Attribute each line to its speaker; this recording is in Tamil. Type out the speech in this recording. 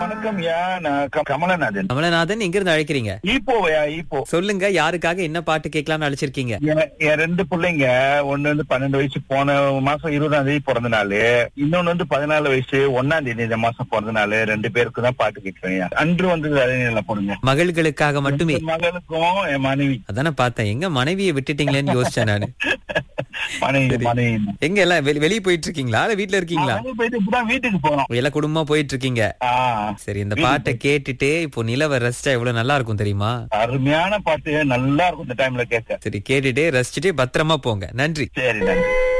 Speaker 1: வணக்கம் யா நான் க- கமலநாதன்
Speaker 2: கமலநாதன் எங்க இருந்து அழைக்கிறீங்க
Speaker 1: ஈப்போயா ஈப்போ
Speaker 2: சொல்லுங்க யாருக்காக என்ன பாட்டு கேட்கலாம்னு அழைச்சிருக்கீங்க
Speaker 1: என் என் ரெண்டு பிள்ளைங்க ஒண்ணு வந்து பன்னெண்டு வயசு போன மாசம் இருபதாம் தேதி பிறந்த நாள் இன்னொன்னு வந்து பதினாலு வயசு ஒன்னாம் தேதி இந்த மாசம் பிறந்த நாள் ரெண்டு பேருக்கு தான் பாட்டு கேட்கிறேன் அன்று வந்தது அதே நிலை போடுங்க
Speaker 2: மகள்களுக்காக மட்டுமே
Speaker 1: என் மகளுக்கும் என் மனைவி
Speaker 2: அதானே பார்த்தேன் எங்க மனைவியை விட்டுட்டீங்களேன்னு யோசிச்சேன் நானு
Speaker 1: மனைவி மனைவி
Speaker 2: எங்க எல்லாம் வெளி- வெளிய போயிட்டு இருக்கீங்களா இல்ல வீட்ல இருக்கீங்களா
Speaker 1: வெளிய போயிட்டு இப்பதான் வீட்டுக்கு போறோம்
Speaker 2: எல்லாம் குடும்பமா போயிட்டு இருக்கீங்க
Speaker 1: ஆ,
Speaker 2: சரி இந்த பாட்டை கேட்டுட்டு இப்போ நிலவ ரசிச்சா எவ்வளவு நல்லா இருக்கும் தெரியுமா
Speaker 1: அருமையான பாட்டு நல்லா இருக்கும் இந்த டைம்ல கேட்க
Speaker 2: சரி கேட்டுட்டு ரசிச்சுட்டு பத்திரமா போங்க நன்றி
Speaker 1: சரி நன்றி